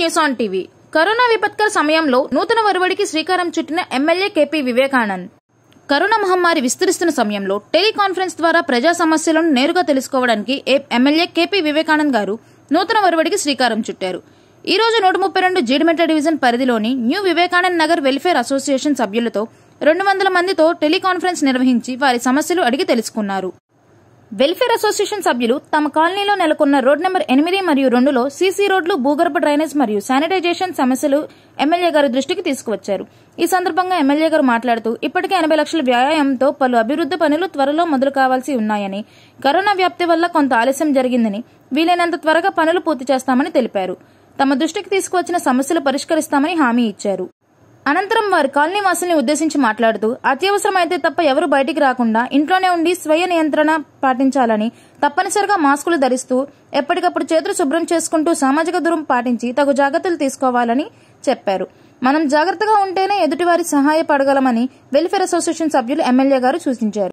news on TV corona విపత్కర సమయంలో నూతన ఒరవడికి శ్రీకారం చుట్టిన ఎమ్మెల్యే కేపీ వివేకానంద్ కరోనా మహమ్మారి విస్తరిస్తున్న సమయంలో టెలికాన్ఫరెన్స్ ద్వారా ప్రజా సమస్యలను నేరుగా తెలుసుకోవడానికి ఏ- ఎమ్మెల్యే కేపీ వివేకానంద్ గారు నూతన ఒరవడికి శ్రీకారం చుట్టారు ఈ రోజు నూట ముప్పై రెండు జీడిమెట్ల డివిజన్ పరిధిలోని new Vivekanand Nagar welfare association సభ్యులతో రెండు వందల మందితో టెలికాన్ఫరెన్స్ నిర్వహించి వారి సమస్యలు అడిగి తెలుసుకున్నారు వెల్ఫేర్ అసోసియేషన్ సభ్యులు తమ కాలనీలో నెలకొన్న రోడ్ నెంబర్ ఎనిమిది మరియు రెండులో సీసీ రోడ్లు భూగర్భ డ్రైనేజ్ మరియు శానిటైజేషన్ సమస్యలు ఎమ్మెల్యే గారి దృష్టికి తీసుకువచ్చారు ఈ సందర్భంగా ఎమ్మెల్యే గారు మాట్లాడుతూ ఇప్పటికే ఎనభై లక్షల వ్యాయామంతో పలు అభివృద్ధి పనులు త్వరలో మొదలు కావాల్సి ఉన్నాయని కరోనా వ్యాప్తి వల్ల కొంత ఆలస్యం జరిగిందని వీలైనంత త్వరగా పనులు పూర్తి చేస్తామని తెలిపారు తమ దృష్టికి తీసుకువచ్చిన సమస్యలు పరిష్కరిస్తామని హామీ ఇచ్చారు అనంతరం వారి కాలనీ వాసుల్ని ఉద్దేశించి మాట్లాడుతూ అత్యవసరమైతే తప్ప ఎవరు బయటికి రాకుండా ఇంట్లోనే ఉండి స్వయ నియంత్రణ పాటించాలని తప్పనిసరిగా మాస్కులు ధరిస్తూ ఎప్పటికప్పుడు చేతులు శుభ్రం చేసుకుంటూ సామాజిక దూరం పాటించి తగు జాగ్రత్తలు తీసుకోవాలని చెప్పారు మనం జాగ్రత్తగా ఉంటేనే ఎదుటివారి సహాయపడగలమని వెల్ఫేర్ అసోసియేషన్ సభ్యులు ఎమ్మెల్యే గారు సూచించారు